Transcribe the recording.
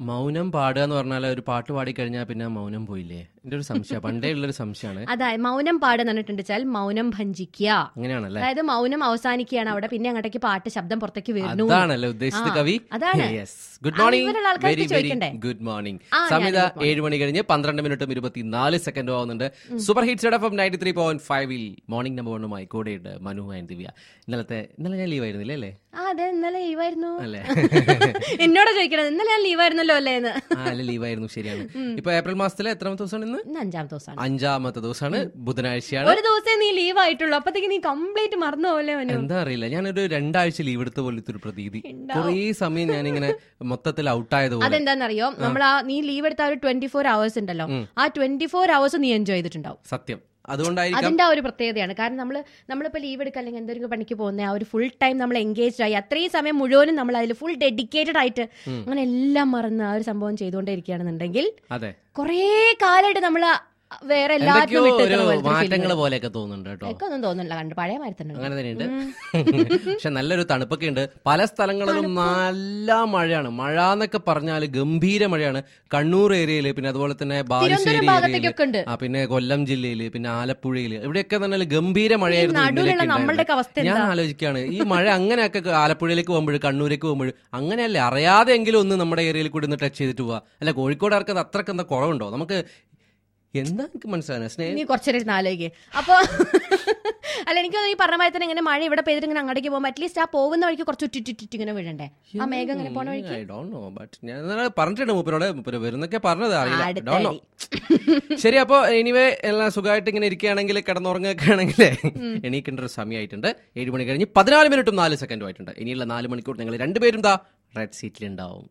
മൗനം പാടുക എന്ന് പറഞ്ഞാൽ ഒരു പാട്ട് പാടി കഴിഞ്ഞാൽ പിന്നെ മൗനം പോയില്ലേ എന്റെ ഒരു സംശയം പണ്ടേ ഉള്ളൊരു സംശയമാണ് അതായത് മൗനം പാടുക പറഞ്ഞിട്ടുണ്ട് വെച്ചാൽ മൗനം ഭഞ്ചിക്കുക അങ്ങനെയാണല്ലേ അതായത് മൗനം അവസാനിക്കുകയാണ് അവിടെ പിന്നെ അങ്ങോട്ടേക്ക് പാട്ട് ശബ്ദം പുറത്തേക്ക് വരുന്നു അതാണല്ലേ ഉദ്ദേശിച്ചത് ആ, കവി അതാണ്. ഗുഡ് ആ, മോർണിംഗ് ഇവരുള്ള ആൾക്കാർക്ക് വെരി വെരി ചോദിക്കണ്ടേ? ഗുഡ് മോർണിംഗ് ആ, ഞാൻ സമയത good morning. ഏഴ് മണി കഴിഞ്ഞ് പന്ത്രണ്ട് മിനിറ്റും ഇരുപത്തിനാല് സെക്കൻഡും ആവുന്നുണ്ട് super hits F M ninety three point ഫൈവിൽ മോർണിംഗ് നമ്പർ വണ്ണുമായി കൂടെയുണ്ട് മനു ആൻഡ് ദിവ്യ ഇന്നലത്തെ ഇന്നലെ ഞാൻ ലീവ് ആയിരുന്നില്ലേ അല്ലേ ആ അതെ ഇന്നലെ ലീവായിരുന്നു അല്ലേ എന്നോട് ചോദിക്കണത് ഇന്നലെ ഞാൻ ലീവായിരുന്നല്ലോ അല്ലേ എന്ന് ആ അല്ല ലീവ് ആയിരുന്നു ശരിയാണ് ഇപ്പൊ ഏപ്രിൽ മാസത്തിലെ എത്രാമത്തെ ദിവസമാണ് ഇന്ന് ഇന്ന് അഞ്ചാമത്തെ ദിവസമാണ് അഞ്ചാമത്തെ ദിവസമാണ് ബുധനാഴ്ചയാണ് ഒരു ദിവസേ നീ ലീവ് ആയിട്ടുള്ളൂ അപ്പത്തേക്ക് നീ കംപ്ലീറ്റ് മറന്നു പോലെ മനു എന്താ അറിയില്ല ഞാനൊരു രണ്ടാഴ്ച ലീവ് എടുത്ത പോലത്തെ ഒരു പ്രതീതി കുറേ സമയം ഞാനിങ്ങനെ മൊത്തത്തിൽ ഔട്ടായത് പോലെ അതെന്താണെന്നറിയോ നമ്മൾ ആ നീ ലീവ് എടുത്ത ആ ഒരു ട്വന്റി ഫോർ അവേഴ്സ് ഉണ്ടല്ലോ ആ ട്വന്റി ഫോർ അവേഴ്സ് നീ എൻജോയ് ചെയ്തിട്ടുണ്ടാവും സത്യം അതുകൊണ്ടായിരിക്കാം അതിന്റെ ആ ഒരു പ്രത്യേകതയാണ് കാരണം നമ്മൾ നമ്മളിപ്പോൾ ലീവ് എടുക്കുക അല്ലെങ്കിൽ എന്തെങ്കിലും പണിക്ക് പോകുന്ന ആ ഒരു ഫുൾ ടൈം നമ്മൾ എൻഗേജ്ഡ് ആയി അത്രയും സമയം മുഴുവനും നമ്മൾ അതിൽ ഫുൾ ഡെഡിക്കേറ്റഡ് ആയിട്ട് അങ്ങനെ എല്ലാം മറന്ന് ആ ഒരു സംഭവം ചെയ്തുകൊണ്ടേ ഇരിക്കുകയാണെന്നുണ്ടെങ്കിൽ അതെ കുറേ കാലമായിട്ട് നമ്മൾ വേറെ എന്തൊക്കെയോ എല്ലാത്തിനും വിട്ട് ഒരു നിൽക്കുന്ന പോലത്തെ ഒരു മാറ്റങ്ങൾ feeling. പോലെയൊക്കെ തോന്നുന്നുണ്ട് കേട്ടോ എനിക്കൊന്നും തോന്നുന്നില്ല കണ്ട് പഴയ മാതിരി തന്നെ ഉണ്ട്. അങ്ങനെ തന്നെയുണ്ട് പക്ഷെ നല്ലൊരു തണുപ്പൊക്കെ ഉണ്ട് പല സ്ഥലങ്ങളിലും നല്ല മഴയാണ് മഴ എന്നൊക്കെ പറഞ്ഞാൽ ഗംഭീര മഴയാണ് കണ്ണൂർ ഏരിയയില് പിന്നെ അതുപോലെ തന്നെ ബാലുശ്ശേരി തിരുവനന്തപുരം ഏരിയയില് ഭാഗത്തേക്കൊക്കെ ഉണ്ട് ആ പിന്നെ കൊല്ലം ജില്ലയില് പിന്നെ ആലപ്പുഴയില് ഇവിടെയൊക്കെ തന്നെ ഗംഭീര മഴയായിരുന്നു നടുവിലുള്ള ഇന്നലെയൊക്കെ നമ്മളുടെയൊക്കെ അവസ്ഥ ഉണ്ടായിരുന്നത്. ഞാൻ ആലോചിക്കുകയാണ് ഈ മഴ അങ്ങനെയൊക്കെ ആലപ്പുഴയിലേക്ക് പോകുമ്പോൾ കണ്ണൂരേക്ക് പോകുമ്പോൾ അങ്ങനെയല്ലേ അറിയാതെ എങ്കിലും ഒന്ന് നമ്മുടെ ഏരിയയിൽ കൂടി ഒന്ന് ടച്ച് ചെയ്തിട്ട് പോവാ അല്ല കോഴിക്കോടുകാർക്ക് അത് അത്രക്ക് എന്താ കുറവുണ്ടോ നമുക്ക് എന്താ എനിക്ക് മനസ്സിലാകുന്നത് സ്നേഹം നീ കുറച്ചേരം ആലോചിക്കുക അപ്പൊ അല്ല എനിക്ക് തോന്നുന്നു ഈ പറഞ്ഞ മാതിരി തന്നെ ഇങ്ങനെ മഴ ഇവിടെ പെയ്തിട്ട് ഇങ്ങനെ അങ്ങോട്ടേക്ക് പോകുമ്പോൾ അറ്റ്ലീസ്റ്റ് ആ പോകുന്ന വഴിക്ക് കുറച്ച് ചുറ്റിട്ട് ഇങ്ങനെ വീഴണ്ടേ ആ മേഘം ഇങ്ങനെ പോണ വഴിക്ക് ഐ ഡോണ്ട് നോ ബട്ട് ഞാൻ ഇന്നലെ പറഞ്ഞിട്ടുണ്ട് മൂപ്പരോട് മൂപ്പര് വരുന്നൊക്കെ പറഞ്ഞത് അറിയില്ല അടുത്ത ഡോണ്ട് നോ അടി. ശരി അപ്പോ എനിവേ എല്ലാം സുഖമായിട്ട് ഇങ്ങനെ ഇരിക്കുകയാണെങ്കിൽ കിടന്നുറങ്ങുകയൊക്കെ ആണെങ്കിൽ എണീക്കേണ്ട ഒരു സമയമായിട്ടുണ്ട് ഏഴ് മണി കഴിഞ്ഞ് പതിനാല് മിനിറ്റും നാല് സെക്കൻഡും ആയിട്ടുണ്ട് ഇനിയുള്ള നാല് മണിക്കൂർ നിങ്ങൾ രണ്ടുപേരും ദാ റെഡ് സീറ്റിലുണ്ടാവും